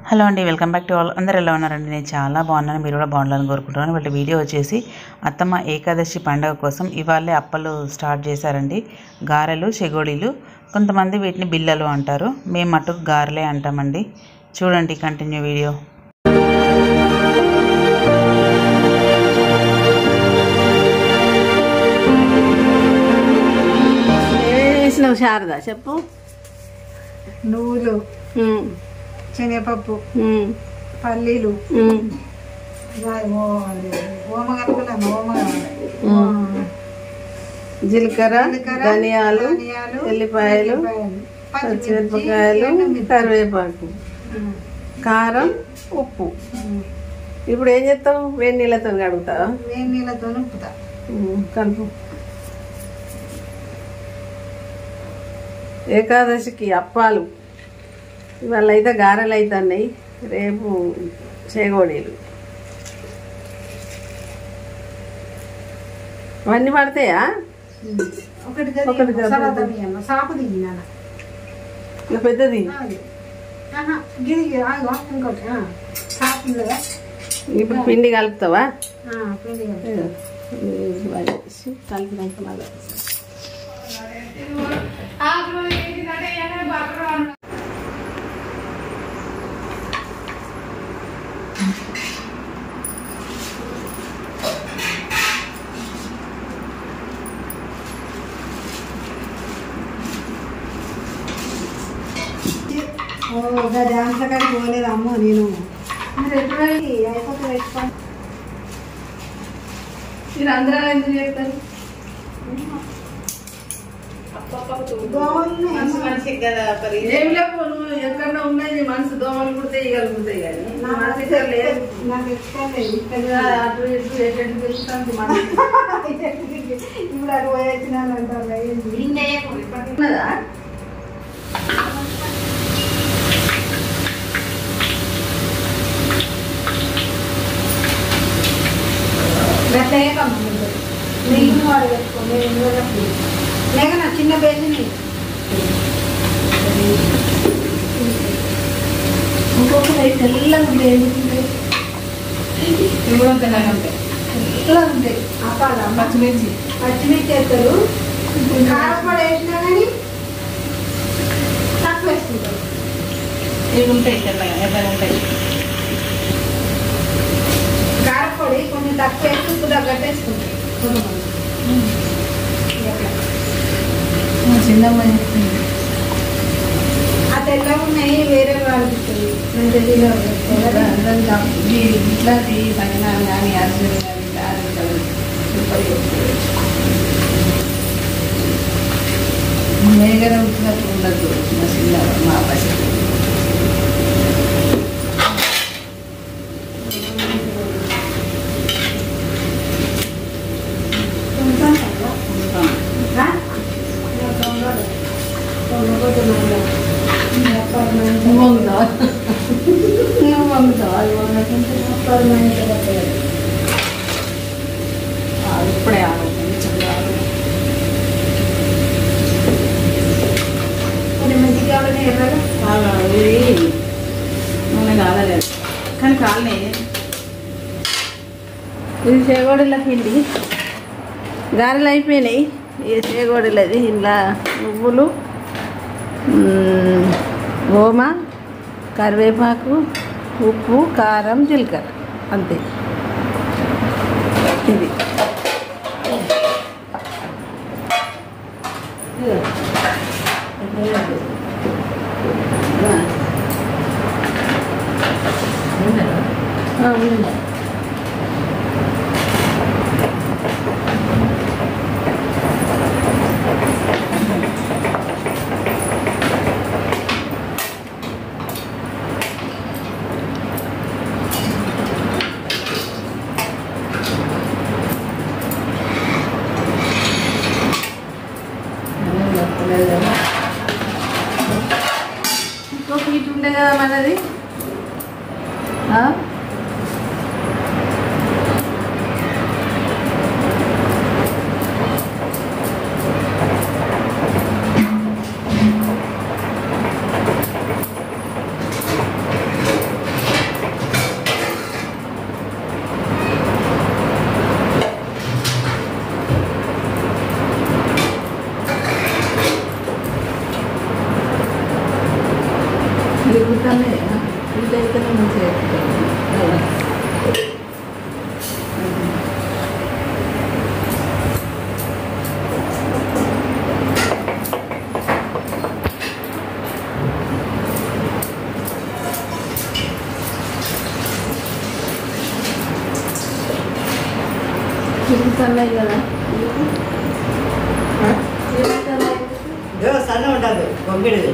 Hello అండి welcome back to all అందరు ఎలా ఉన్నారండి నేను చాలా బాగున్నాను మీరు కూడా బాగుండాలని కోరుకుంటున్నాను వాళ్ళ వీడియో వచ్చేసి అత్తమ్మ ఏకాదశి పండగ కోసం ఇవాళే అప్పలు స్టార్ట్ చేశారండి గారెలు చెగోడీలు కొంతమంది వీటిని బిల్లలు అంటారు మేము మటుకు గారెలే అంటామండి చూడండి కంటిన్యూ వీడియో ఏమేమి వేసినావు శారద చెప్పు నువ్వులు ఉమ్, శనగపప్పు ఉమ్, పల్లీలు ఉమ్, ఓమ కలుపుకున్నాను ఓమ ఉమ్. జీలకర్ర ధనియాలు ధనియాలు, ఎల్లిపాయలు పచ్చిమిరపకాయలు కరివేపాకు కారం ఉప్పు ఇప్పుడు ఏం చేస్తావు వేడి నీళ్ళతో కడుగుతావా వేడి నీళ్ళతో ఉప్పుతా ఉమ్, కలుపు ఏకాదశికి అప్పాలు ఇవాళ అయితే గారెలు అవుతున్నాయి రేపు చేగోడీలు అవన్నీ పడతాయా ఒకటి ఒకటి గది సరాత తీయను సాపు తీయను ఇక పెద్దది గిరి ఆగు ఇంకోటి ఆ, సాపు ఉంది కదా ఇప్పుడు పిండి కలుపుతావా ఆ, పిండి కలిపి. ఇది వేసి కలిపినాక మళ్ళీ ఓ గది అంతకాడికి పోలేదు అమ్మో నేను మరి ఎటువంటి అయిపోతే పెట్టుకోండి మీరు అందరూ ఎందుకు చేస్తారు బాగున్నాయి ఏం లేవు నువ్వు ఎక్కడన్నా ఉన్నాయి నీ మనసు దోమలు కుడితే ఈగలు కుడతాయి కానీ నా మనసు ఇక్కడ లేదు నాకు ఎత్తుకోలేదు ఇక్కడ అటు ఇటు ఎటు ఎటు తిరుగుతుంది మనసు ఇప్పుడు అది పోయొచ్చినాను అంటారు ఏంది? ఉన్నదా గట్లే కమ్ముకుంటుంది నీళ్ళు వాడు పెట్టుకోండి నేను కూడా లేక నా చిన్న బేసిని ఇంకొకటి తెల్లగా ఉంటాయి ఎందుకుంటాయి ఇప్పుడు తెల్లగా ఉంటాయి తెల్లగా ఉంటాయి అప్పాల పచ్చిమిర్చి పచ్చిమిర్చి వేస్తారు కారపొడి వేసినా కానీ తక్కువ వేసుకుంటారు ఇవి ఉంటాయి తెల్లగా ఎర్రగా ఉంటాయి కారపొడి కొంచెం తక్కువ వేసి ఉప్పు తగ్గట్టు వేసుకుంటారు కొంతమంది ఎట్లా? చిన్నమ్మ ఆ తెల్లగా ఉన్నాయి వేరే అనిపిస్తుంది మన ఢిల్లీలో ఇట్లాంటి సగనాలు కానీ అర్జున్ కానీ గారెలు మేగర ఉంచినట్టు ఉండదు మా చిన్న మా పసి నువ్వు వంగుతావా నువ్వు వంగుతావా అది వంగకుంటే ఇప్పుడే ఆలోచన చంద్రాలు బాగా ఇది నూనె కాలలేదు కానీ కాలనే ఇది చేగోడల పిండి గారెలు అయిపోయినాయి ఇది చేగోడలది ఇలా నువ్వులు మ్మ్, ఓమ కరివేపాకు ఉప్పు కారం జీలకర్ర అంతే ఇది ఆ, ఉంది. ఇంకో ఫీట్ ఉండే కదా మనది ఆ? ఇంతనే ఇంత అయితేనే మంచిగా అవుతుంది. తిరుగుతున్నాయి కదా తిరుగుతున్నాయి. సన్న ఉంటుంది బొమ్మిడిది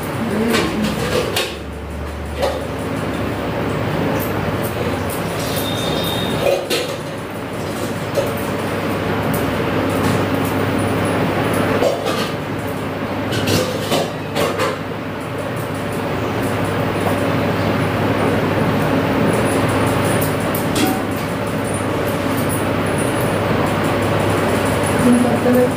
తిరుగుతున్నాయి.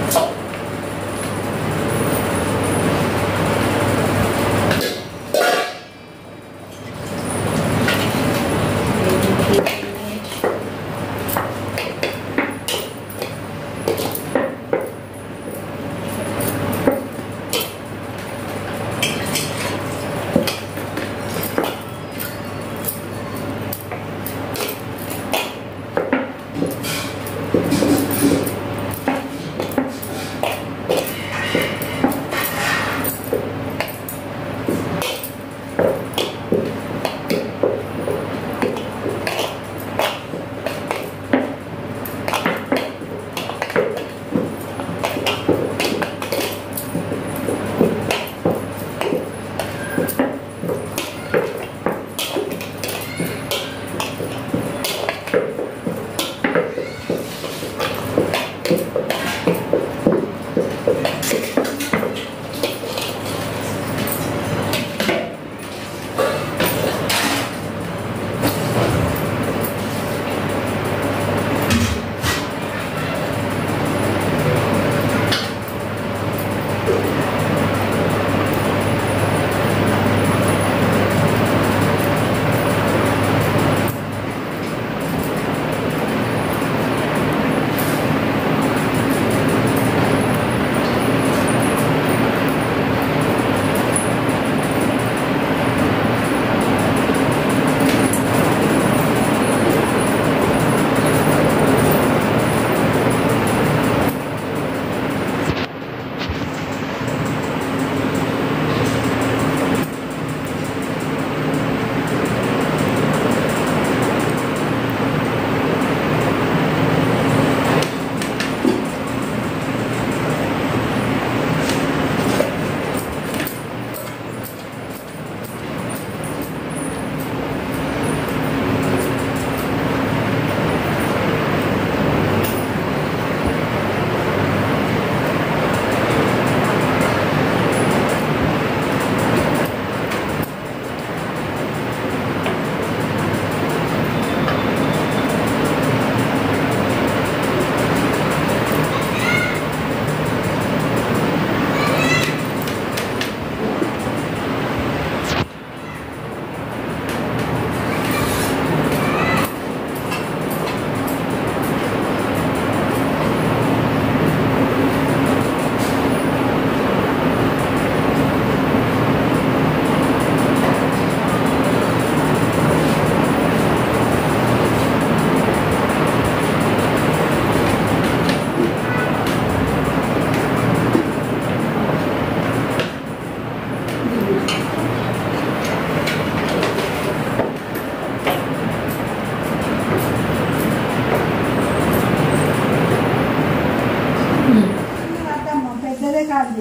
అర్థమ్మా, పెద్దదే కాదు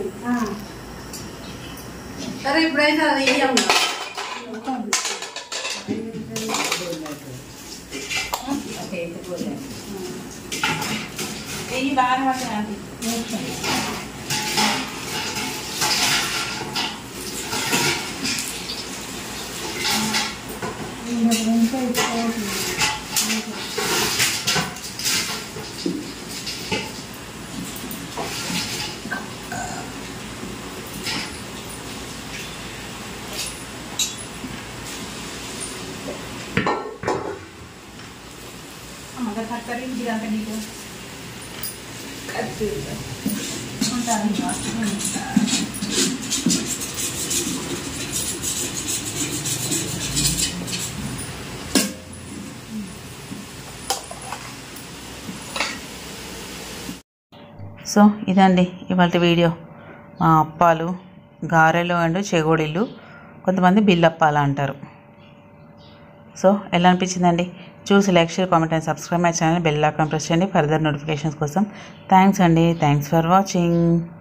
సరే ఇప్పుడైతే అది ఇయ్యమ్మ వెయ్యి బాగా పడుతుంది ఆంటీ ఇంకా ఇచ్చుకోవాలి అమ్మగా కక్కరి ఇదంతా నీకు ఉంటాను ఇంకా. సో ఇదండి ఇవాళ వీడియో మా అప్పాలు గారెలు అండ్ చెగోడీలు కొంతమంది బిల్లప్పాలు అంటారు సో ఎలా అనిపించిందండి చూసి like share comment and subscribe my channel bell icon press చేయండి ఫర్దర్ నోటిఫికేషన్స్ కోసం థ్యాంక్స్ అండి థ్యాంక్స్ ఫర్ వాచింగ్